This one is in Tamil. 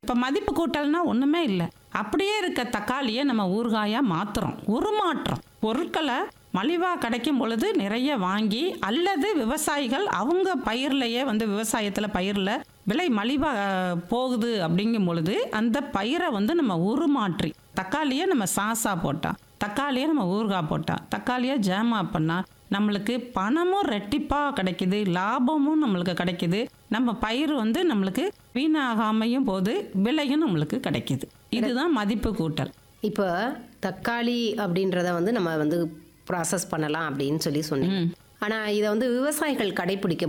இப்போ மதிப்பு கூட்டல்னா ஒன்றுமே இல்லை அப்படியே இருக்க தக்காளியை நம்ம ஊறுகாயாக மாற்றுறோம் உருமாற்றம் பொருட்களை மலிவாக கிடைக்கும் பொழுது நிறைய வாங்கி அல்லது விவசாயிகள் அவங்க பயிர்லையே வந்து விவசாயத்தில் பயிரில் விலை மலிவாக போகுது அப்படிங்கும் பொழுது அந்த பயிரை வந்து நம்ம உருமாற்றி தக்காளியை நம்ம சாசா போட்டா தக்காளியை நம்ம ஊறுகாய் போட்டா தக்காளியை ஜாமா பண்ணா நம்மளுக்கு பணமும் ரெட்டிப்பாக கிடைக்குது லாபமும் நம்மளுக்கு கிடைக்குது நம்ம பயிர் வந்து நம்மளுக்கு வீணாகாமையும் போது விலையும் நம்மளுக்கு கிடைக்குது இதுதான் மதிப்பு கூட்டல் இப்போ தக்காளி அப்படின்றத வந்து நம்ம வந்து ப்ராசஸ் பண்ணலாம் அப்படின்னு சொல்லி சொன்னீங்க ஆனால் இதை வந்து விவசாயிகள் கடைபிடிக்க